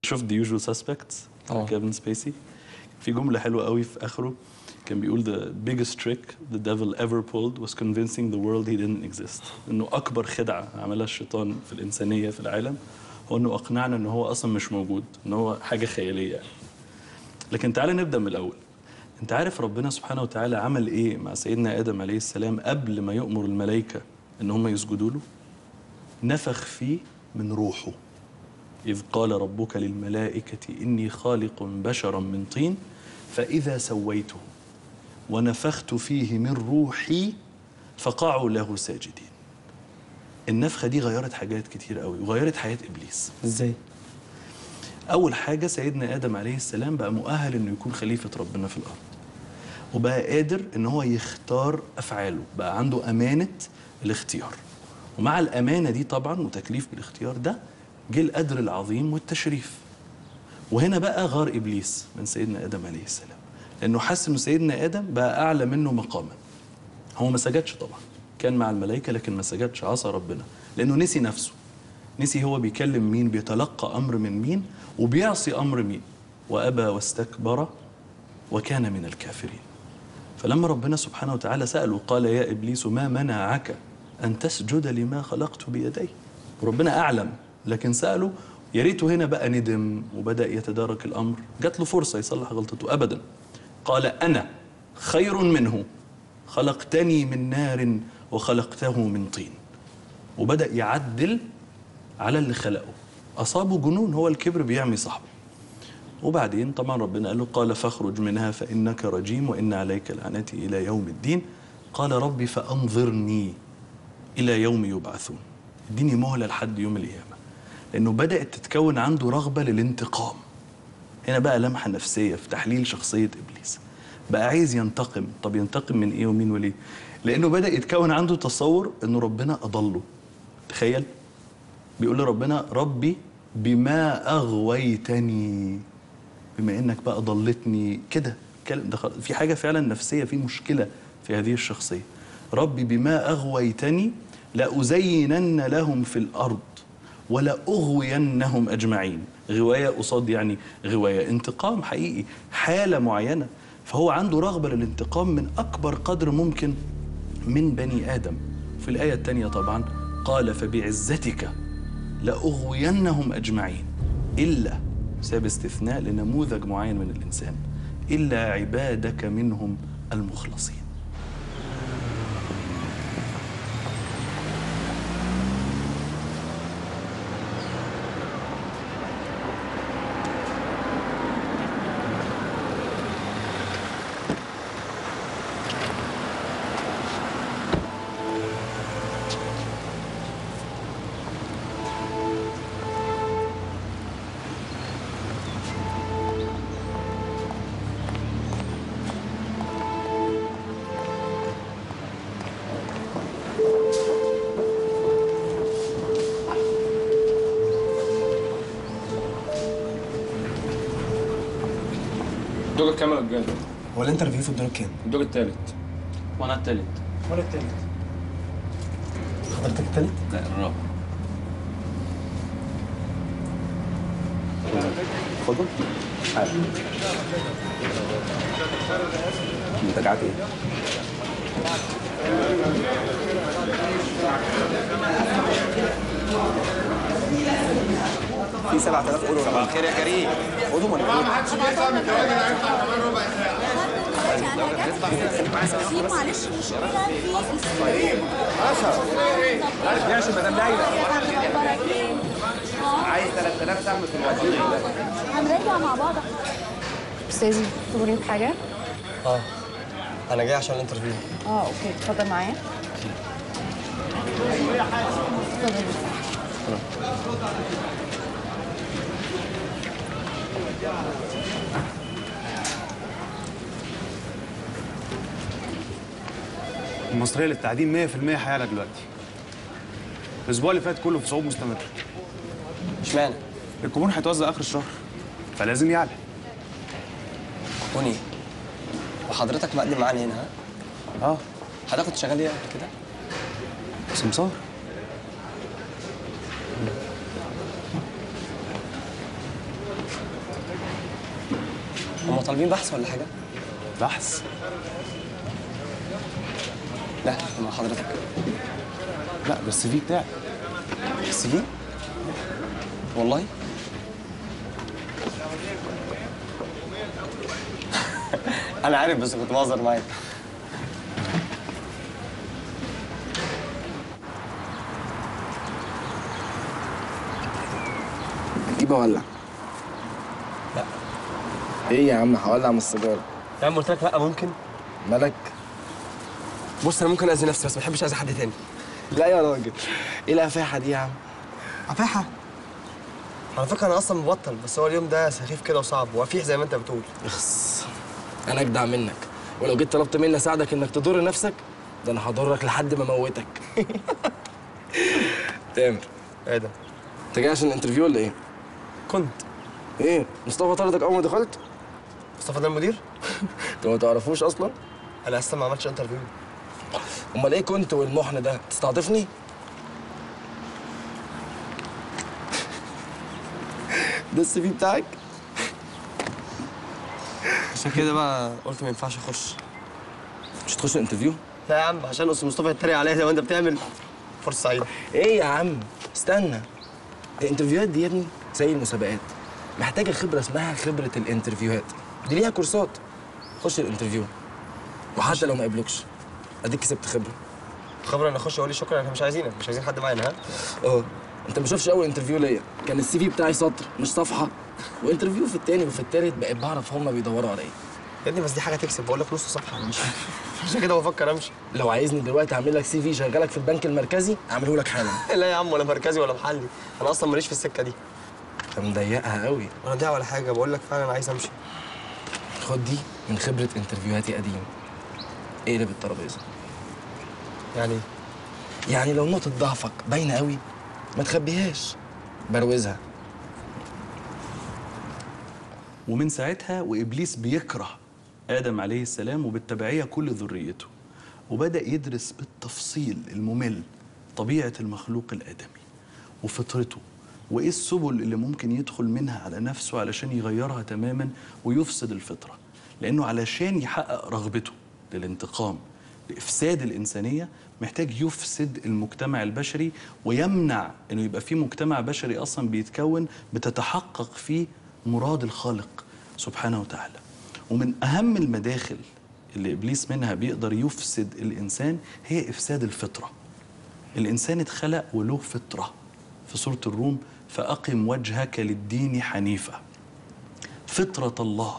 شفت The Usual Suspects طبعا. كيفن سبيسي في جملة حلوة قوي في آخره كان بيقول the biggest trick the devil ever pulled was convincing the world he didn't exist انه اكبر خدعة عملها الشيطان في الانسانية في العالم هو انه اقنعنا انه هو اصلا مش موجود ان هو حاجة خيالية يعني. لكن تعالى نبدا من الاول انت عارف ربنا سبحانه وتعالى عمل ايه مع سيدنا ادم عليه السلام قبل ما يؤمر الملائكه ان هم يسجدوا له نفخ فيه من روحه اذ قال ربك للملائكه اني خالق بشرا من طين فاذا سويته ونفخت فيه من روحي فقعوا له ساجدين النفخه دي غيرت حاجات كتير قوي وغيرت حياه ابليس ازاي أول حاجة سيدنا آدم عليه السلام بقى مؤهل إنه يكون خليفة ربنا في الأرض وبقى قادر إن هو يختار أفعاله بقى عنده أمانة الاختيار ومع الأمانة دي طبعا وتكليف بالاختيار ده جه القدر العظيم والتشريف وهنا بقى غار إبليس من سيدنا آدم عليه السلام لأنه حس إنه سيدنا آدم بقى أعلى منه مقاما هو ما سجدش طبعا كان مع الملائكة لكن ما سجدش عصى ربنا لأنه نسي نفسه نسي هو بيكلم مين بيتلقى أمر من مين وبيعصي أمر مين وأبى واستكبر وكان من الكافرين فلما ربنا سبحانه وتعالى سأله قال يا إبليس ما منعك أن تسجد لما خلقت بيدي وربنا أعلم لكن سأله يا ريته هنا بقى ندم وبدأ يتدارك الأمر جات له فرصة يصلح غلطته أبدا قال أنا خير منه خلقتني من نار وخلقته من طين وبدأ يعدل على اللي خلقه أصابه جنون هو الكبر بيعمي صاحبه وبعدين طبعا ربنا قال له قال فاخرج منها فإنك رجيم وإن عليك لعنتي إلى يوم الدين قال ربي فأنظرني إلى يوم يبعثون اديني مهلة لحد يوم القيامة لأنه بدأت تتكون عنده رغبة للانتقام هنا بقى لمحة نفسية في تحليل شخصية إبليس بقى عايز ينتقم طب ينتقم من إيه ومين وليه لأنه بدأ يتكون عنده تصور أنه ربنا أضله تخيل بيقول لربنا ربي بما أغويتني بما إنك بقى ضلتني كده كلام ده خلاص. في حاجة فعلا نفسية في مشكلة في هذه الشخصية ربي بما أغويتني لأزينن لهم في الأرض ولأغوينهم أجمعين غواية قصاد يعني غواية انتقام حقيقي حالة معينة فهو عنده رغبة للانتقام من أكبر قدر ممكن من بني آدم في الآية الثانية طبعا قال فبعزتك لأغوينهم أجمعين إلا ساب استثناء لنموذج معين من الإنسان إلا عبادك منهم المخلصين الدور الكام يا رجاله؟ هو الانترفيو في الدور الكام؟ الدور التالت وانا التالت ولا التالت حضرتك التالت؟ لا الرابع اتفضل منتجعات ايه؟ في 7000 اورو صباح الخير يا كريم خدهم ولا ايه؟ معلش مشكلة في ماشي مدام ليلى عايز 3000 سهم في الوزير هنراجع مع بعض استاذي تمرني بحاجه اه انا جاي عشان الانترفيو اه اوكي اتفضل معايا اتفضل المصرية للتعدين 100% حيالة دلوقتي الأسبوع اللي فات كله في صعود مستمر اشمعنى؟ الكوبون هيتوزع آخر الشهر فلازم يعلى كوني وحضرتك مقدم معانا هنا ها؟ اه حضرتك كنت شغال ايه قبل كده؟ سمسار طالبين بحث ولا حاجه بحث لا مع حضرتك لا بس في بتاعي السي في والله انا عارف بس كنت بهزر معاك جيب اولع لا. ايه يا عم هولع من السيجاره يا عم قلت لك لا ممكن مالك بص انا ممكن اذي نفسي بس ما بحبش اذي حد تاني لا يا راجل ايه الافاحه دي يا عم عفاحة على فكرة أنا أصلا مبطل بس هو اليوم ده سخيف كده وصعب وفيح زي ما أنت بتقول اخس انا اجدع منك ولو جيت طلبت مني اساعدك انك تضر نفسك ده انا هضرك لحد ما اموتك تامر إيه ده؟ انت جاي عشان الانترفيو ولا ايه؟ كنت ايه مصطفى طردك اول ما دخلت؟ مصطفى ده المدير؟ انت ما تعرفوش اصلا؟ أنا أصلا ما عملتش انترفيو امال ايه كنت والمحن ده؟ تستعطفني؟ ده السي في بتاعك؟ عشان كده بقى قلت ما ينفعش أخش مش تخش الانترفيو؟ لا يا عم عشان أستاذ مصطفى يتريق عليا زي ما أنت بتعمل فرصة سعيدة ايه يا عم استنى الانترفيوهات دي يا ابني زي المسابقات محتاجه خبره اسمها خبره الانترفيوهات دي ليها كورسات خش الانترفيو وحتى لو ما قبلوكش اديك كسبت خبره خبر أنا أخش أقول لي شكرا إحنا مش عايزينك مش عايزين حد معانا ها؟ اه انت ما شوفش اول انترفيو ليا كان السي في بتاعي سطر مش صفحه وانترفيو في التاني وفي التالت بقيت بعرف هما بيدوروا على ايه يا ابني بس دي حاجة تكسب بقول لك نص صفحة مش عشان كده بفكر أمشي لو عايزني دلوقتي اعمل لك سي في شغالك في البنك المركزي اعمله لك حالا لا يا عم ولا مركزي ولا محلي أنا أصلا ماليش في السكة دي انت مضيقها قوي ولا دي ولا حاجة بقول لك فعلا أنا عايز أمشي خد دي من خبره انترفيوهاتي قديم اقلب الترابيزه يعني إيه؟ يعني لو نقطة ضعفك باينة قوي ما تخبيهاش بروزها ومن ساعتها وابليس بيكره ادم عليه السلام وبالتبعيه كل ذريته وبدا يدرس بالتفصيل الممل طبيعه المخلوق الادمي وفطرته وايه السبل اللي ممكن يدخل منها على نفسه علشان يغيرها تماما ويفسد الفطره لانه علشان يحقق رغبته للانتقام لافساد الانسانيه محتاج يفسد المجتمع البشري ويمنع انه يبقى في مجتمع بشري اصلا بيتكون بتتحقق فيه مراد الخالق سبحانه وتعالى ومن اهم المداخل اللي ابليس منها بيقدر يفسد الانسان هي افساد الفطره الانسان اتخلق وله فطره في سوره الروم فاقم وجهك للدين حنيفا فطره الله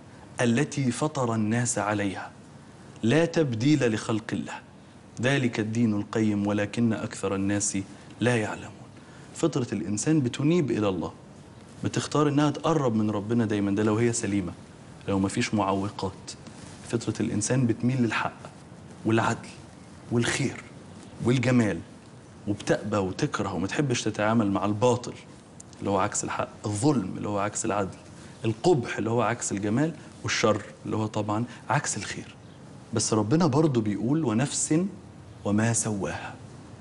التي فطر الناس عليها لا تبديل لخلق الله ذلك الدين القيم ولكن اكثر الناس لا يعلمون فطره الانسان بتنيب الى الله بتختار انها تقرب من ربنا دايما ده لو هي سليمه لو ما فيش معوقات فطره الانسان بتميل للحق والعدل والخير والجمال وبتأبى وتكره وما تحبش تتعامل مع الباطل اللي هو عكس الحق الظلم اللي هو عكس العدل القبح اللي هو عكس الجمال والشر اللي هو طبعا عكس الخير بس ربنا برضو بيقول ونفس وما سواها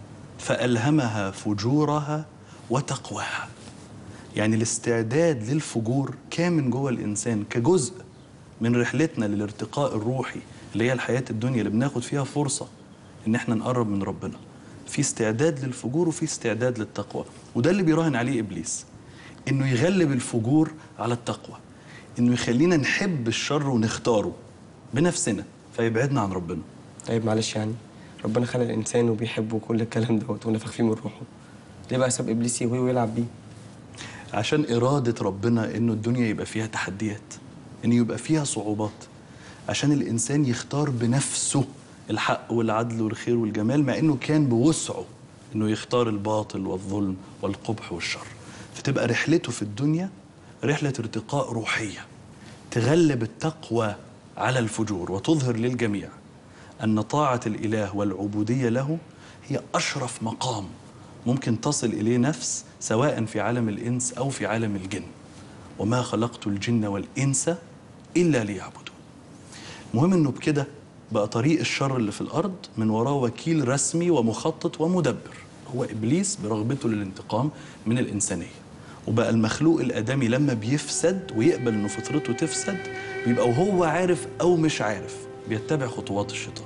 فألهمها فجورها وتقواها يعني الاستعداد للفجور كامن جوه الإنسان كجزء من رحلتنا للارتقاء الروحي اللي هي الحياة الدنيا اللي بناخد فيها فرصة إن احنا نقرب من ربنا في استعداد للفجور وفي استعداد للتقوى وده اللي بيراهن عليه إبليس إنه يغلب الفجور على التقوى إنه يخلينا نحب الشر ونختاره بنفسنا فيبعدنا عن ربنا طيب معلش يعني ربنا خلق الانسان وبيحبه كل الكلام دوت ونفخ فيه من روحه ليه بقى ساب ابليس يهوي ويلعب بيه عشان إرادة ربنا إنه الدنيا يبقى فيها تحديات إن يبقى فيها صعوبات عشان الإنسان يختار بنفسه الحق والعدل والخير والجمال مع إنه كان بوسعه إنه يختار الباطل والظلم والقبح والشر فتبقى رحلته في الدنيا رحلة ارتقاء روحية تغلب التقوى على الفجور وتظهر للجميع أن طاعة الإله والعبودية له هي أشرف مقام ممكن تصل إليه نفس سواء في عالم الإنس أو في عالم الجن وما خلقت الجن والإنس إلا ليعبدون المهم إنه بكده بقى طريق الشر اللي في الأرض من وراه وكيل رسمي ومخطط ومدبر هو إبليس برغبته للانتقام من الإنسانية وبقى المخلوق الادمي لما بيفسد ويقبل انه فطرته تفسد بيبقى وهو عارف او مش عارف بيتبع خطوات الشيطان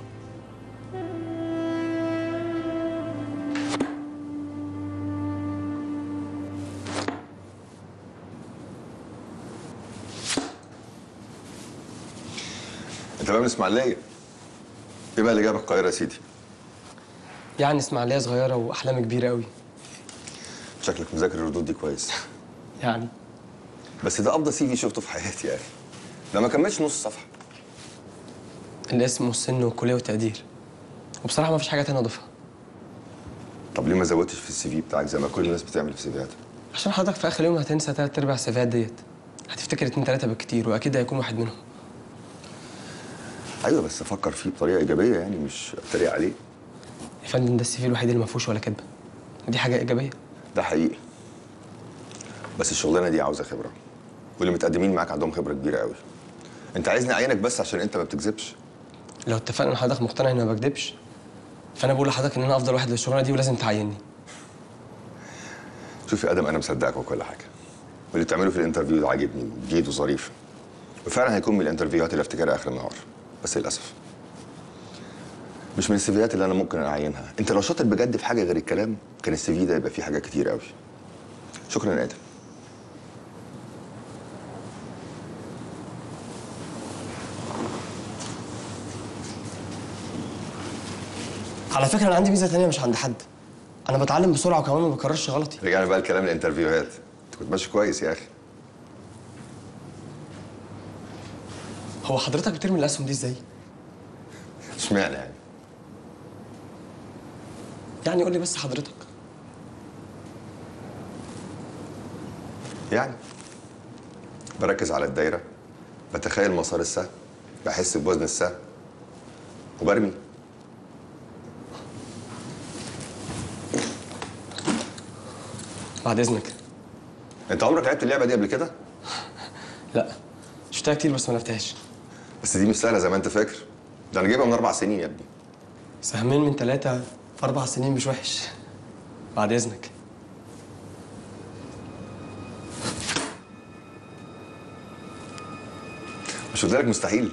انت بقى من اسماعيليه ايه بقى اللي جابك القاهره يا سيدي يعني اسماعيليه صغيره واحلامي كبيره قوي شكلك مذاكر الردود دي كويس يعني بس ده افضل سي في شفته في حياتي يا اخي ده ما كملش نص صفحه الاسم والسن والكليه والتقدير وبصراحه ما فيش حاجه تانية اضيفها طب ليه ما زودتش في السي في بتاعك زي ما كل الناس بتعمل في سيفيهاتها عشان حضرتك في اخر يوم هتنسى تلات ارباع السيفيهات ديت هتفتكر اتنين تلاته بالكتير واكيد هيكون واحد منهم ايوه بس فكر فيه بطريقه ايجابيه يعني مش اتريق عليه يا فندم ده السي في الوحيد اللي ما فيهوش ولا كدبه ودي حاجه ايجابيه ده حقيقي بس الشغلانه دي عاوزه خبره واللي متقدمين معاك عندهم خبره كبيره قوي انت عايزني اعينك بس عشان انت ما بتكذبش لو اتفقنا ان حضرتك مقتنع اني ما بكدبش فانا بقول لحضرتك ان انا افضل واحد للشغلانه دي ولازم تعيني شوف يا ادم انا مصدقك وكل حاجه واللي بتعمله في الانترفيو ده عاجبني جيد وظريف وفعلا هيكون من الانترفيوهات اللي افتكرها اخر النهار بس للاسف مش من السيفيات اللي انا ممكن اعينها انت لو شاطر بجد في حاجه غير الكلام كان السي في ده يبقى فيه حاجات كتير قوي شكرا يا ادم على فكره انا عندي ميزه تانية مش عند حد انا بتعلم بسرعه وكمان ما بكررش غلطي رجعنا بقى الكلام الانترفيوهات انت كنت ماشي كويس يا اخي هو حضرتك بترمي الاسهم دي ازاي اشمعنى يعني يعني قول لي بس حضرتك يعني بركز على الدايره بتخيل مسار السهم بحس بوزن السهم وبرمي بعد اذنك انت عمرك لعبت اللعبه دي قبل كده لا شفتها كتير بس ما لعبتهاش بس دي مش سهله زي ما انت فاكر ده انا جايبها من اربع سنين يا ابني سهمين من ثلاثة في أربع سنين مش وحش بعد إذنك مش قلت لك مستحيل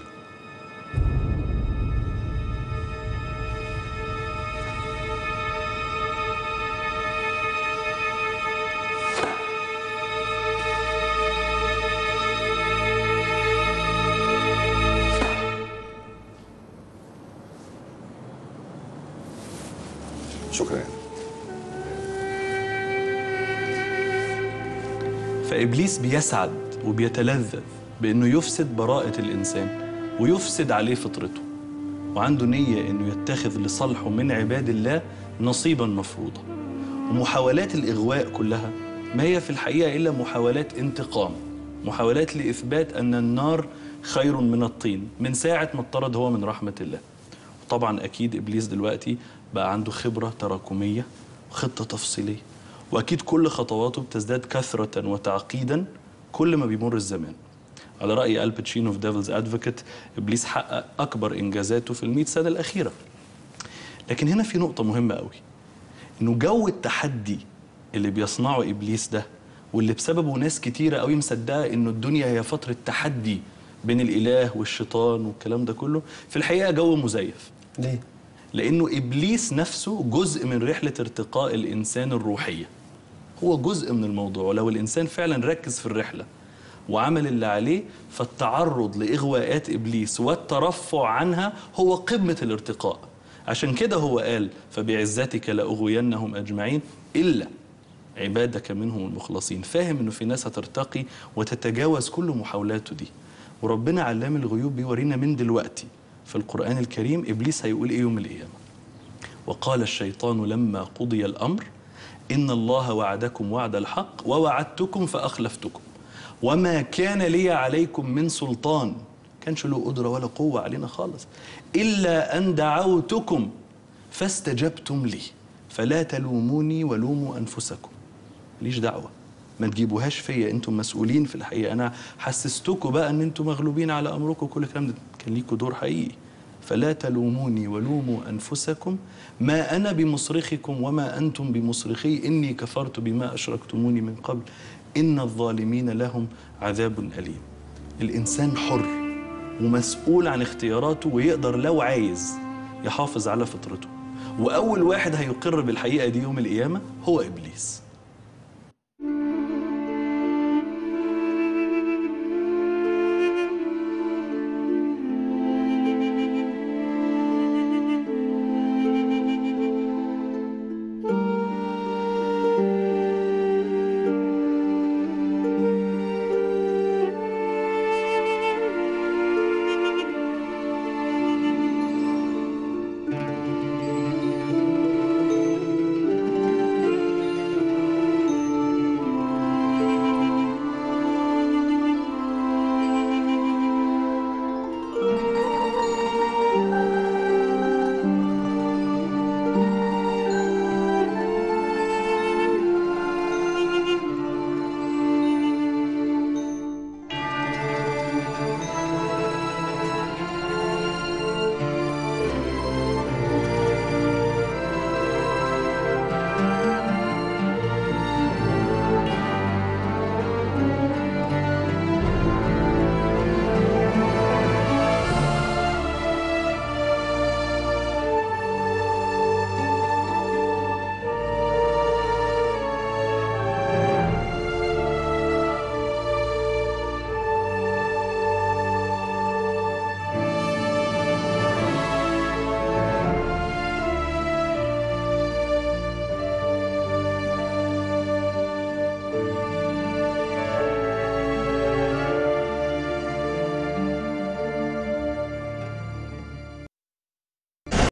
شكرا يعني. فابليس بيسعد وبيتلذذ بانه يفسد براءه الانسان ويفسد عليه فطرته وعنده نيه انه يتخذ لصالحه من عباد الله نصيبا مفروضا ومحاولات الاغواء كلها ما هي في الحقيقه الا محاولات انتقام محاولات لاثبات ان النار خير من الطين من ساعه ما اطرد هو من رحمه الله طبعا اكيد ابليس دلوقتي بقى عنده خبره تراكميه وخطه تفصيليه واكيد كل خطواته بتزداد كثره وتعقيدا كل ما بيمر الزمان على راي الباتشينو في ديفلز ادفوكيت ابليس حقق اكبر انجازاته في المئة سنه الاخيره لكن هنا في نقطه مهمه قوي انه جو التحدي اللي بيصنعه ابليس ده واللي بسببه ناس كتيره قوي مصدقه انه الدنيا هي فتره تحدي بين الاله والشيطان والكلام ده كله في الحقيقه جو مزيف ليه؟ لانه ابليس نفسه جزء من رحله ارتقاء الانسان الروحيه هو جزء من الموضوع ولو الانسان فعلا ركز في الرحله وعمل اللي عليه فالتعرض لاغواءات ابليس والترفع عنها هو قمه الارتقاء عشان كده هو قال فبعزتك لاغوينهم اجمعين الا عبادك منهم المخلصين فاهم انه في ناس هترتقي وتتجاوز كل محاولاته دي وربنا علام الغيوب بيورينا من دلوقتي في القرآن الكريم إبليس هيقول إيه يوم القيامة وقال الشيطان لما قضي الأمر إن الله وعدكم وعد الحق ووعدتكم فأخلفتكم وما كان لي عليكم من سلطان كانش له قدرة ولا قوة علينا خالص إلا أن دعوتكم فاستجبتم لي فلا تلوموني ولوموا أنفسكم ليش دعوة ما تجيبوهاش فيا انتم مسؤولين في الحقيقه انا حسستكم بقى ان انتم مغلوبين على امركم كل الكلام ده كان ليكوا دور حقيقي فلا تلوموني ولوموا أنفسكم ما أنا بمصرخكم وما أنتم بمصرخي إني كفرت بما أشركتموني من قبل إن الظالمين لهم عذاب أليم الإنسان حر ومسؤول عن اختياراته ويقدر لو عايز يحافظ على فطرته وأول واحد هيقر بالحقيقة دي يوم القيامة هو إبليس